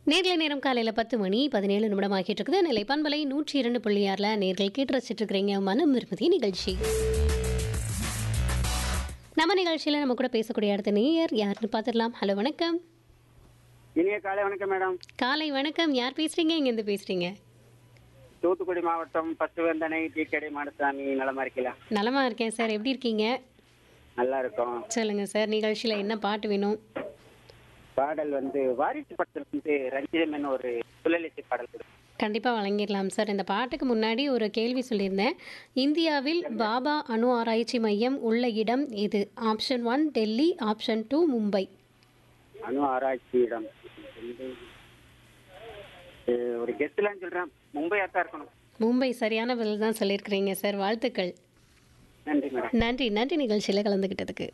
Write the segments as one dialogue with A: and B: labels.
A: நேர்ல நேரம் காலையில் பத்து மணி பதினேழு நிமிடம் ஆகிட்டு இருக்குது நிலை பண்பலை நூற்றி இரண்டு புள்ளி ஆறில் நேர்கள் கேட்டு ரசிச்சுட்டு இருக்கிறீங்க மனம் விரும்புதி நிகழ்ச்சி நம்ம நிகழ்ச்சியில் நம்ம கூட பேசக்கூடிய அடுத்த நேயர் யாருன்னு பார்த்துடலாம் ஹலோ வணக்கம்
B: இனிய காலை வணக்கம் மேடம்
A: காலை வணக்கம் யார் பேசுறீங்க இங்கேருந்து பேசுறீங்க
B: தூத்துக்குடி மாவட்டம் பசுவந்தனை டீக்கடை மாடசாமி நலமா இருக்கலாம்
A: நலமா இருக்கேன் சார் எப்படி இருக்கீங்க
B: நல்லா இருக்கும்
A: சொல்லுங்க சார் நிகழ்ச்சியில் என்ன பாட்டு வேணும்
B: பாடல் வந்து வாரிசு படத்துல வந்து ரஞ்சிதம் ஒரு சுழலிசை பாடல் கொடுக்கும்
A: கண்டிப்பாக வழங்கிடலாம் சார் இந்த பாட்டுக்கு முன்னாடி ஒரு கேள்வி சொல்லியிருந்தேன் இந்தியாவில் பாபா அணு ஆராய்ச்சி மையம் உள்ள இடம் இது option one Delhi option two Mumbai
B: அணு ஆராய்ச்சி இடம் அஹ் ஒரு கெஸ்ட்லான்னு சொல்றேன் மும்பையா தான் இருக்கணும்
A: மும்பை சரியான பதில் தான் சொல்லியிருக்கிறீங்க சார் வாழ்த்துக்கள்
B: நன்றி மேடம்
A: நன்றி நன்றி நிகழ்ச்சியில் கலந்துக்கிட்டதுக்கு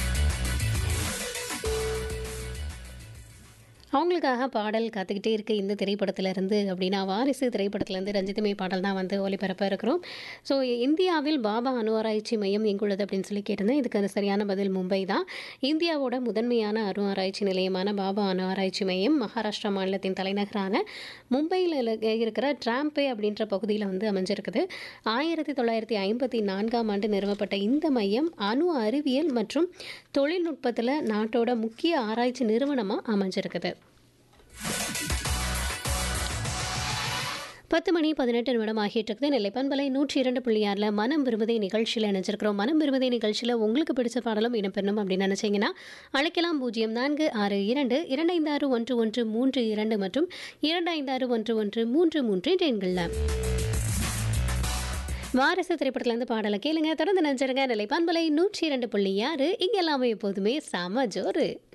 A: அவங்களுக்காக பாடல் காத்துக்கிட்டே இருக்கு இந்த திரைப்படத்திலிருந்து அப்படின்னா வாரிசு திரைப்படத்திலேருந்து ரஞ்சிதமே பாடல் தான் வந்து ஒளிபரப்ப இருக்கிறோம் ஸோ இந்தியாவில் பாபா அணு ஆராய்ச்சி மையம் எங்குள்ளது அப்படின்னு சொல்லி கேட்டிருந்தேன் இதுக்கு அது சரியான பதில் மும்பை தான் இந்தியாவோட முதன்மையான அணு ஆராய்ச்சி நிலையமான பாபா அணு ஆராய்ச்சி மையம் மகாராஷ்டிரா மாநிலத்தின் தலைநகரான மும்பையில் இருக்கிற டிராம்பே அப்படின்ற பகுதியில் வந்து அமைஞ்சிருக்குது ஆயிரத்தி தொள்ளாயிரத்தி ஐம்பத்தி நான்காம் ஆண்டு நிறுவப்பட்ட இந்த மையம் அணு அறிவியல் மற்றும் தொழில்நுட்பத்தில் நாட்டோட முக்கிய ஆராய்ச்சி நிறுவனமாக அமைஞ்சிருக்குது பத்து மணி பதினெட்டு நிமிடம் ஆகிட்டு இருக்குது நெல்லை பண்பலை நூற்றி இரண்டு புள்ளி ஆறில் மனம் விரும்புதே நிகழ்ச்சியில் நினைச்சிருக்கிறோம் மனம் விரும்புதே நிகழ்ச்சியில் உங்களுக்கு பிடிச்ச பாடலும் இடம்பெறணும் அப்படின்னு நினச்சிங்கன்னா அழைக்கலாம் பூஜ்ஜியம் நான்கு ஆறு இரண்டு இரண்டு ஐந்து ஆறு ஒன்று ஒன்று மூன்று இரண்டு மற்றும் இரண்டு ஐந்து ஆறு ஒன்று ஒன்று மூன்று மூன்று என்ற எண்களில் வாரிசு திரைப்படத்துலேருந்து பாடலை கேளுங்க தொடர்ந்து நினைச்சிருங்க நிலை பண்பலை நூற்றி இரண்டு புள்ளி ஆறு இங்கே எல்லாமே எப்போதுமே சம ஜோறு